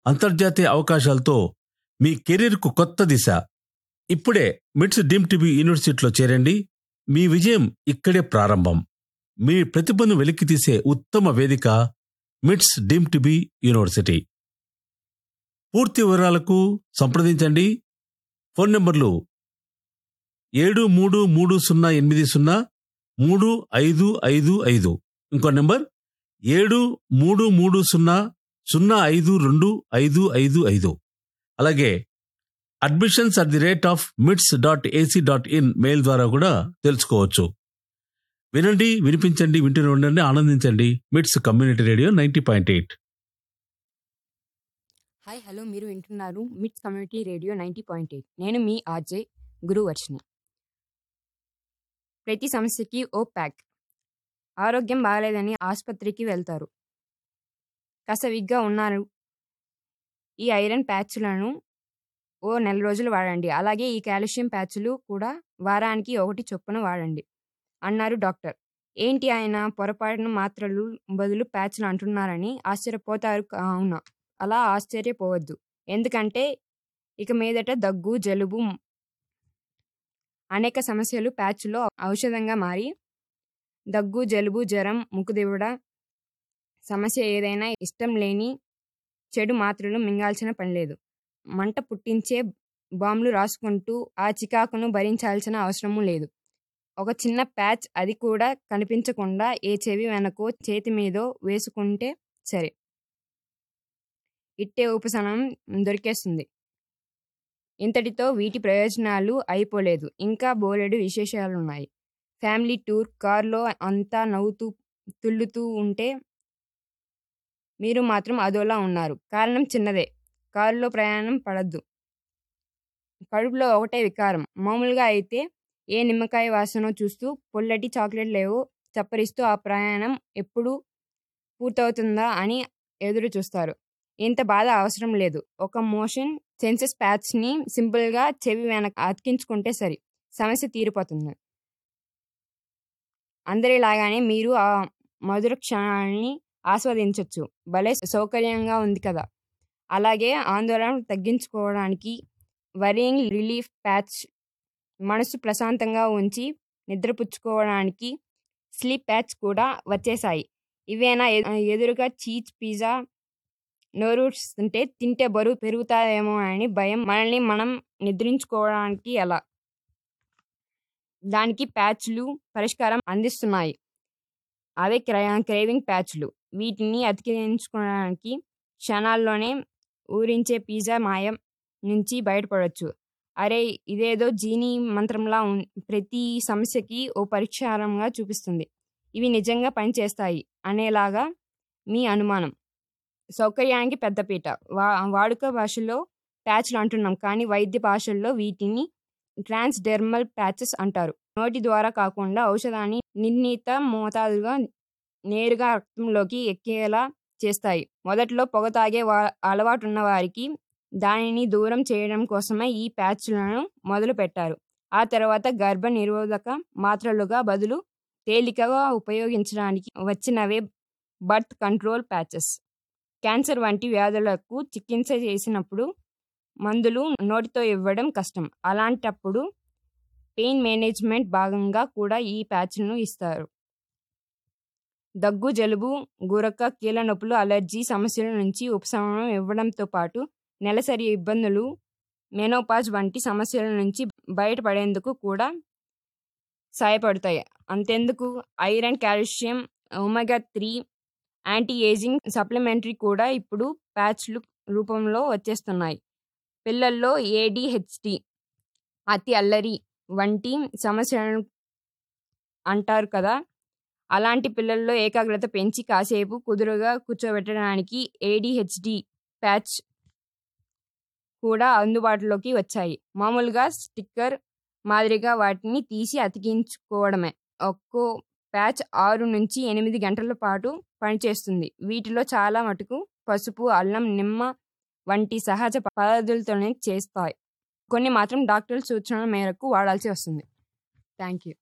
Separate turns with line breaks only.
అంతర్జాతీయ అవకాశాలతో మీ కెరీర్కు కొత్త దిశ ఇప్పుడే మిట్స్ డీమ్ టీబీ యూనివర్సిటీలో చేరండి మీ విజయం ఇక్కడే ప్రారంభం మీ ప్రతిభను వెలికితీసే ఉత్తమ వేదిక మిట్స్ డీమ్ టీబీ యూనివర్సిటీ పూర్తి వివరాలకు సంప్రదించండి ఫోన్ నంబర్లు ఏడు మూడు మూడు సున్నా ఎనిమిది సున్నా మూడు ఐదు ఐదు ఐదు ఇంకో నెంబర్ ఏడు మూడు మూడు సున్నా సున్నా ఐదు రెండు ఐదు ఐదు ఐదు అలాగే admissions at the rate of MITS dot AC dot in mail ద్వారా కూడా తెలుసుకోవచ్చు వినండి వినిపించండి వింటూనే ఉండండి ఆనందించండి MITS community radio ninety point eight
hi hello మీరు వింటున్నారు MITS community radio ninety point eight నేను మీ ఆర్జే గురువర్షిని ప్రతి సమస్యకి ఓ ప్యాక్ ఆరోగ్యం బాగాలేదని ఆసుపత్రికి వెళ్తారు కసవిగ్గా ఉన్నారు ఈ ఐరన్ ప్యాచ్లను ఓ నెల రోజులు వాడండి అలాగే ఈ కాల్షియం ప్యాచ్లు కూడా వారానికి ఒకటి చొప్పున వాడండి అన్నారు డాక్టర్ ఏంటి ఆయన పొరపాటున మాత్రలు బదులు ప్యాచ్లు అంటున్నారని ఆశ్చర్యపోతారు అవునా అలా ఆశ్చర్యపోవద్దు ఎందుకంటే ఇక మీదట దగ్గు జలుబు అనేక సమస్యలు ప్యాచ్లో ఔషధంగా మారి దగ్గు జలుబు జ్వరం ముక్కుదివుడ సమస్య ఏదైనా ఇష్టం లేని చెడు మాత్రలు మింగాల్సిన పని లేదు మంట పుట్టించే బాంబులు రాసుకుంటూ ఆ చికాకును భరించాల్సిన అవసరము లేదు ఒక చిన్న ప్యాచ్ అది కూడా కనిపించకుండా ఏ చెవి వెనకో చేతి మీదో వేసుకుంటే సరే ఇట్టే ఉపశమనం దొరికేస్తుంది ఇంతటితో వీటి ప్రయోజనాలు అయిపోలేదు ఇంకా బోలెడు విశేషాలున్నాయి ఫ్యామిలీ టూర్ కారులో అంతా నవ్వుతూ తుల్లుతూ ఉంటే మీరు మాత్రం అదోలా ఉన్నారు కారణం చిన్నదే కారులో ప్రయాణం పడద్దు కడుపులో ఒకటే వికారం మామూలుగా అయితే ఏ నిమ్మకాయ వాసన చూస్తూ పొల్లటి చాక్లెట్ లేవో చప్పరిస్తూ ఆ ప్రయాణం ఎప్పుడు పూర్తవుతుందా అని ఎదురు చూస్తారు ఇంత బాధ అవసరం లేదు ఒక మోషన్ సెన్సెస్ ప్యాచ్ని సింపుల్గా చెవి వెనక అతికించుకుంటే సరి సమస్య తీరిపోతుంది అందరిలాగానే మీరు ఆ మధుర క్షణాన్ని ఆస్వాదించవచ్చు భలే సౌకర్యంగా ఉంది కదా అలాగే ఆందోళన తగ్గించుకోవడానికి వరింగ్ రిలీఫ్ ప్యాచ్ మనసు ప్రశాంతంగా ఉంచి నిద్రపుచ్చుకోవడానికి స్లీప్ ప్యాచ్ కూడా వచ్చేసాయి ఇవేనా ఎదురుగా చీజ్ పిజ్జా నోరూస్తుంటే తింటే బరువు పెరుగుతాయేమో అని భయం మనల్ని మనం నిద్రించుకోవడానికి ఎలా దానికి ప్యాచ్లు పరిష్కారం అందిస్తున్నాయి అవే క్రేవింగ్ ప్యాచ్లు వీటిని అతికించుకోవడానికి క్షణాల్లోనే ఊరించే పిజ్జా మాయం నుంచి బయటపడవచ్చు అరే ఇదేదో జీనీ మంత్రంలా ప్రతి సమస్యకి ఓ పరిష్కారంగా చూపిస్తుంది ఇవి నిజంగా పనిచేస్తాయి అనేలాగా మీ అనుమానం సౌకర్యానికి పెద్దపీట వా వాడుక భాషలో ప్యాచ్లు అంటున్నాం కానీ వైద్య భాషల్లో వీటిని ట్రాన్స్డెర్మల్ ప్యాచెస్ అంటారు నోటి ద్వారా కాకుండా ఔషధాన్ని నిర్ణీత మోతాదుగా నేరుగా రక్తంలోకి ఎక్కేలా చేస్తాయి మొదట్లో పొగ తాగే వా అలవాటున్న వారికి దానిని దూరం చేయడం కోసమే ఈ ప్యాచ్లను మొదలు పెట్టారు ఆ తర్వాత గర్భ నిరోధక మాత్రలుగా బదులు తేలికగా ఉపయోగించడానికి వచ్చినవే బర్త్ కంట్రోల్ ప్యాచెస్ క్యాన్సర్ వంటి వ్యాధులకు చికిత్స చేసినప్పుడు మందులు నోటితో ఇవ్వడం కష్టం అలాంటప్పుడు పెయిన్ మేనేజ్మెంట్ భాగంగా కూడా ఈ ప్యాచ్ను ఇస్తారు దగ్గు జలుబు గురక కీళ్ళ నొప్పులు అలర్జీ సమస్యల నుంచి ఉపశమనం ఇవ్వడంతో పాటు నెలసరి ఇబ్బందులు మెనోపాజ్ వంటి సమస్యల నుంచి బయటపడేందుకు కూడా సహాయపడతాయి అంతెందుకు iron calcium omega three anti ageing supplementary కూడా ఇప్పుడు ప్యాచ్లు రూపంలో వచ్చేస్తున్నాయి పిల్లల్లో ఏడిహెచ్డి అతి అల్లరి వంటి సమస్యలను అంటారు కదా అలాంటి పిల్లల్లో ఏకాగ్రత పెంచి కాసేపు కుదురుగా కూర్చోబెట్టడానికి ఏడిహెచ్డి ప్యాచ్ కూడా అందుబాటులోకి వచ్చాయి మామూలుగా స్టిక్కర్ మాదిరిగా వాటిని తీసి అతికించుకోవడమే ఒక్కో ప్యాచ్ ఆరు నుంచి ఎనిమిది గంటల పాటు పనిచేస్తుంది వీటిలో చాలా మటుకు పసుపు అల్లం నిమ్మ వంటి సహజ పదార్థాలతోనే చేస్తాయి కొన్ని మాత్రం డాక్టర్ల సూచనల మేరకు వాడాల్సి వస్తుంది థ్యాంక్ యూ